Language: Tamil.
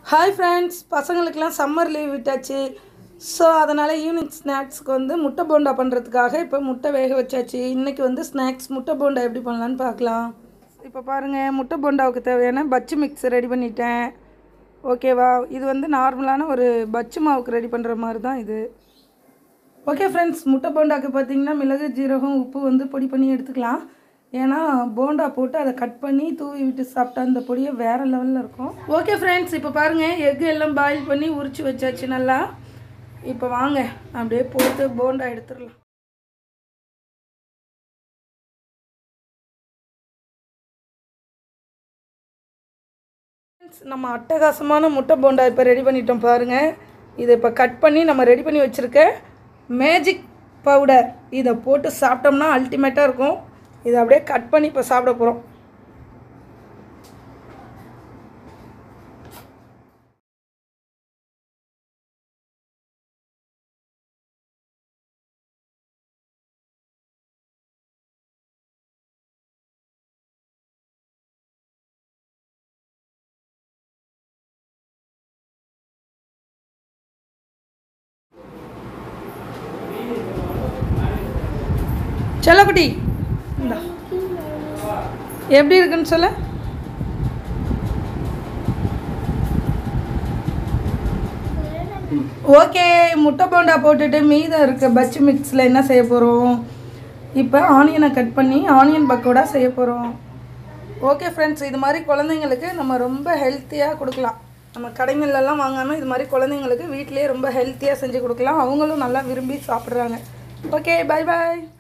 ஹாய் ஃப்ரெண்ட்ஸ் பசங்களுக்கெல்லாம் சம்மர் லீவ் விட்டாச்சு ஸோ அதனால் ஈவினிங் ஸ்நாக்ஸ்க்கு வந்து முட்டை போண்டா பண்ணுறதுக்காக இப்போ முட்டை வேக வச்சாச்சு இன்றைக்கி வந்து ஸ்நாக்ஸ் முட்டை போண்டா எப்படி பண்ணலான்னு பார்க்கலாம் இப்போ பாருங்கள் முட்டை போண்டாவுக்கு தேவையான பச்சு மிக்ஸ் ரெடி பண்ணிட்டேன் ஓகேவா இது வந்து நார்மலான ஒரு பச்சு மாவுக்கு ரெடி பண்ணுற மாதிரி தான் இது ஓகே ஃப்ரெண்ட்ஸ் முட்டை போண்டாக்கு பார்த்தீங்கன்னா மிளகு ஜீரகம் உப்பு வந்து பொடி பண்ணி எடுத்துக்கலாம் ஏன்னா போண்டா போட்டு அதை கட் பண்ணி தூவி விட்டு சாப்பிட்டா அந்த பொடியை வேறு லெவலில் இருக்கும் ஓகே ஃப்ரெண்ட்ஸ் இப்போ பாருங்கள் எக் எல்லாம் பாயில் பண்ணி உரிச்சு வச்சாச்சு நல்லா இப்போ வாங்க அப்படியே போட்டு போண்டா எடுத்துடலாம் Friends, நம்ம அட்டகாசமான முட்டை போண்டா இப்போ ரெடி பண்ணிட்டோம் பாருங்கள் இதை இப்போ கட் பண்ணி நம்ம ரெடி பண்ணி வச்சுருக்க மேஜிக் பவுடர் இதை போட்டு சாப்பிட்டோம்னா அல்டிமேட்டாக இருக்கும் இதை அப்படியே கட் பண்ணி இப்போ சாப்பிட போகிறோம் செல்லக்குட்டி இந்தா எப்படி இருக்குன்னு சொல்ல ஓகே முட்டை போண்டா போட்டுட்டு மீதம் இருக்க பச்சு மிக்ஸில் என்ன செய்ய போகிறோம் இப்போ ஆனியனை கட் பண்ணி ஆனியன் பக்கோடா செய்ய போகிறோம் ஓகே ஃப்ரெண்ட்ஸ் இது மாதிரி குழந்தைங்களுக்கு நம்ம ரொம்ப ஹெல்த்தியாக கொடுக்கலாம் நம்ம கடைங்கள்லாம் வாங்காமல் இது மாதிரி குழந்தைங்களுக்கு வீட்டிலேயே ரொம்ப ஹெல்த்தியாக செஞ்சு கொடுக்கலாம் அவங்களும் நல்லா விரும்பி சாப்பிட்றாங்க ஓகே பை பாய்